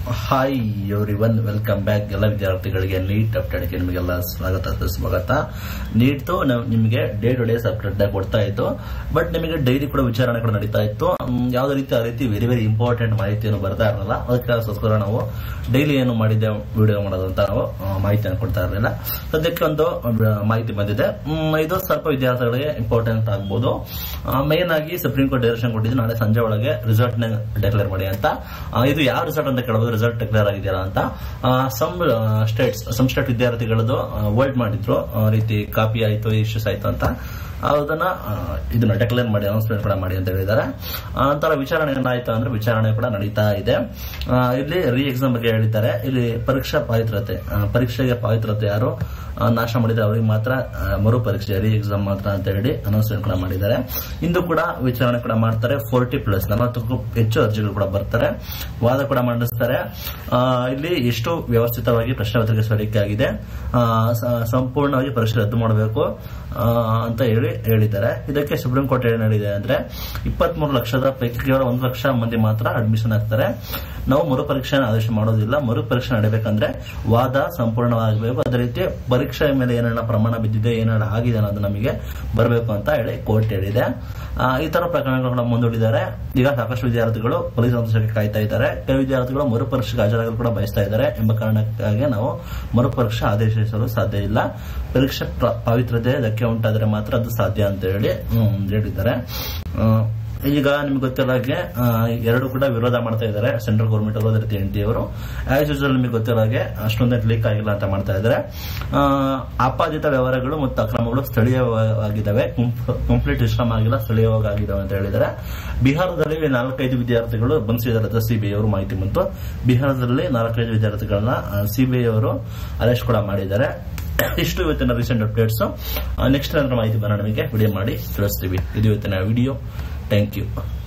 hi everyone welcome back ಎಲ್ಲ ವಿದ್ಯಾರ್ಥಿಗಳಿಗೆ neat ಅಪ್ಡೇಟ್ಗೆ ನಿಮಗೆಲ್ಲ ಸ್ವಾಗತ ಸ್ವಾಗತ ನೀಟ್ ನಿಮಗೆ ಡೇ ಟು ಡೇಸ್ ಅಪ್ಡೇಟ್ ಕೊಡ್ತಾ ಇತ್ತು ಬಟ್ ನಿಮಗೆ ಡೈಲಿ ಕೂಡ ವಿಚಾರಣೆ ಕೂಡ ನಡೀತಾ ಇತ್ತು ಮ್, ಯಾವುದೇ ರೀತಿ ಆ ರೀತಿ ವೆರಿ ವೆರಿ ಇಂಪಾರ್ಟೆಂಟ್ ಮಾಹಿತಿಯನ್ನು ಬರ್ತಾ ಇರಲಿಲ್ಲ ಅದಕ್ಕೋಸ್ಕರ ನಾವು ಡೈಲಿ ಏನು ಮಾಡಿದ್ದೆ ವಿಡಿಯೋ ಮಾಡೋದಂತ ನಾವು ಆ, ಮಾಹಿತಿಯನ್ನು ಕೊಡ್ತಾ ಇರಲಿಲ್ಲ ಸದ್ಯಕ್ಕೆ ಒಂದು ಆ, ಮಾಹಿತಿ ಬಂದಿದೆ ಮ್, ಇದು ಸ್ವಲ್ಪ ವಿದ್ಯಾರ್ಥಿಗಳಿಗೆ ಇಂಪಾರ್ಟೆಂಟ್ ಆಗ್ಬೋದು ಮೇನ್ ಆಗಿ ಸುಪ್ರೀಂ ಕೋರ್ಟ್ ಡೈರೆಕ್ಷನ್ ಕೊಟ್ಟಿದ್ದು ನಾಳೆ ಸಂಜೆ ಒಳಗೆ ರಿಸಲ್ಟ್ ನ ಡಿಕ್ಲೇರ್ ಮಾಡಿ ಅಂತ ಆ, ಇದು ಯಾವ ರಿಸಲ್ಟ್ ಅಂತ ಕೇಳಬಹುದು ರಿಸಲ್ಟ್ ಡಿಕ್ಲೇರ್ ಆಗಿದೆಯಲ್ಲ ಅಂತ ಸಮ್ ಸ್ಟೇಟ್ಸ್ ಸಮ್ ಸ್ಟೇಟ್ ವಿದ್ಯಾರ್ಥಿಗಳದ್ದು ವರ್ಲ್ಡ್ ಮಾಡಿದ್ರು ಆ, ರೀತಿ ಕಾಪಿ ಆಯ್ತು ಇಶ್ಯೂಸ್ ಆಯ್ತು ಅಂತ ಅದನ್ನ ಆ, ಇದನ್ನ ಡೆಕ್ಲೇರ್ ಮಾಡಿ ಅನೌನ್ಸ್ಮೆಂಟ್ ಕೂಡ ಮಾಡಿ ಅಂತ ಹೇಳಿದ್ದಾರೆ ಆ, ನಂತರ ವಿಚಾರಣೆ ಏನಾಯ್ತು ಅಂದ್ರೆ ವಿಚಾರಣೆ ಕೂಡ ನಡೀತಾ ಇದೆ ಆ, ಇಲ್ಲಿ ರೀ ಎಕ್ಸಾಮ್ ಬಗ್ಗೆ ಹೇಳಿದ್ದಾರೆ ಇಲ್ಲಿ ಪರೀಕ್ಷಾ ಪಾವಿತ್ರತೆ ಆ, ಪರೀಕ್ಷೆಗೆ ಪಾವಿತ್ರತೆ ಯಾರು ಆ, ನಾಶ ಮಾಡಿದ್ರೆ ಅವರಿಗೆ ಮಾತ್ರ ಆ, ಮರು ಪರೀಕ್ಷೆ ರೀ ಎಕ್ಸಾಮ್ ಮಾತ್ರ ಅಂತ ಹೇಳಿ ಅನೌನ್ಸ್ಮೆಂಟ್ ಕೂಡ ಮಾಡಿದ್ದಾರೆ ಇಂದು ಕೂಡ ವಿಚಾರಣೆ ಕೂಡ ಮಾಡ್ತಾರೆ ಫೋರ್ಟಿ ಪ್ಲಸ್ ನಲವತ್ತಕ್ಕೂ ಹೆಚ್ಚು ಅರ್ಜಿಗಳು ಕೂಡ ಬರ್ತಾರೆ ವಾದ ಕೂಡ ಮಂಡಿಸ್ತಾರೆ ಆ, ಇಲ್ಲಿ ಎಷ್ಟು ವ್ಯವಸ್ಥಿತವಾಗಿ ಪ್ರಶ್ನೆ ಪತ್ರಿಕೆ ಸಲ್ಲಿಕೆ ಆಗಿದೆ ಆ, ಸ- ಸಂಪೂರ್ಣವಾಗಿ ಪರೀಕ್ಷೆ ರದ್ದು ಮಾಡಬೇಕು ಆ, ಅಂತ ಹೇಳಿ ಹೇಳಿದ್ದಾರೆ ಇದಕ್ಕೆ ಸುಪ್ರೀಂ ಕೋರ್ಟ್ ಏನ್ ಹೇಳಿದೆ ಅಂದ್ರೆ ಇಪ್ಪತ್ಮೂರು ಲಕ್ಷದ ಪೈಕಿ ಕೇವಲ ಒಂದು ಲಕ್ಷ ಮಂದಿ ಮಾತ್ರ ಅಡ್ಮಿಷನ್ ಆಗ್ತಾರೆ ನಾವು ಮರುಪರೀಕ್ಷೆ ಆದೇಶ ಮಾಡೋದಿಲ್ಲ ಮರುಪರೀಕ್ಷೆ ನಡೀಬೇಕಂದ್ರೆ ವಾದ ಸಂಪೂರ್ಣವಾಗಬೇಕು ಅದೇ ರೀತಿ ಪರೀಕ್ಷೆ ಮೇಲೆ ಏನೇನ ಪ್ರಮಾಣ ಬಿದ್ದಿದೆ ಏನೇನ ಆಗಿದೆ ಅನ್ನೋದು ನಮಗೆ ಬರಬೇಕು ಅಂತ ಹೇಳಿ ಕೋರ್ಟ್ ಹೇಳಿದೆ ಆ, ಈ ತರ ಪ್ರಕರಣಗಳನ್ನ ಮುಂದೂಡಿದ್ದಾರೆ ಈಗ ಸಾಕಷ್ಟು ವಿದ್ಯಾರ್ಥಿಗಳು ಪೊಲೀಸ್ ಆದೇಶಕ್ಕೆ ಕಾಯ್ತಾ ಇದ್ದಾರೆ ಕೆಲವು ವಿದ್ಯಾರ್ಥಿಗಳು ಮರುಪರೀಕ್ಷೆಗೆ ಹಾಜರಾಗಲು ಕೂಡ ಬಯಸ್ತಾ ಇದ್ದಾರೆ ಎಂಬ ಕಾರಣಕ್ಕಾಗಿ ನಾವು ಮರುಪರೀಕ್ಷೆ ಆದೇಶಿಸಲು ಸಾಧ್ಯ ಇಲ್ಲ ಪರೀಕ್ಷೆ ಪ್ರ- ಪವಿತ್ರತೆ ಧಕ್ಕೆ ಉಂಟಾದರೆ ಮಾತ್ರ ಅದು ಸಾಧ್ಯ ಅಂತ ಹೇಳಿ ಹ್ಮ್, ಹೇಳಿದ್ದಾರೆ ಆ, ಈಗ ನಿಮ್ಗೆ ಗೊತ್ತಿರೋ ಹಾಗೆ ಆ, ಎರಡು ಕೂಡ ವಿರೋಧ ಮಾಡ್ತಾ ಇದ್ದಾರೆ ಸೆಂಟ್ರಲ್ ಗೌರ್ಮೆಂಟ್ ಅವರು ಅದೇ ರೀತಿ ಎನ್ ಟಿ ಅವರು ಆಸ್ ಯೂಶಲ್ ನಿಮಗೆ ಗೊತ್ತಿರೋ ಹಾಗೆ ಅಷ್ಟೊಂದೇ ಲೀಕ್ ಆಗಿಲ್ಲ ಅಂತ ಮಾಡ್ತಾ ಇದ್ದಾರೆ ಆ, ಆಪಾದಿತ ವ್ಯವಹಾರಗಳು ಮತ್ತು ಅಕ್ರಮಗಳು ಸ್ಥಳೀಯವಾಗಿದ್ದಾವೆ ಕಂಪ್ಲೀಟ್ ಇಸ್ಲಾಂ ಆಗಿಲ್ಲ ಸ್ಥಳೀಯವಾಗಿದ್ದಾವೆ ಅಂತ ಹೇಳಿದ್ದಾರೆ ಬಿಹಾರದಲ್ಲಿ ನಾಲ್ಕೈದು ವಿದ್ಯಾರ್ಥಿಗಳು ಬಂಧಿಸಿದ್ದಾರೆ ಸಿಬಿಐ ಅವರು ಮಾಹಿತಿ ಬಂತು ಬಿಹಾರದಲ್ಲಿ ನಾಲ್ಕೈದು ವಿದ್ಯಾರ್ಥಿಗಳನ್ನ ಸಿಬಿಐ ಅವರು ಅರೆಸ್ಟ್ ಕೂಡ ಮಾಡಿದ್ದಾರೆ ಇಷ್ಟು ಇವತ್ತಿನ ರೀಸೆಂಟ್ ಅಪ್ಡೇಟ್ಸ್ ನೆಕ್ಸ್ಟ್ ಏನಾದ್ರು ಮಾಹಿತಿ ಬರೋಣ ನಮಗೆ ವಿಡಿಯೋ ಮಾಡಿ ತಿಳಿಸ್ತೀವಿ ಇದು ಇವತ್ತಿನ ವಿಡಿಯೋ ಥ್ಯಾಂಕ್ ಯು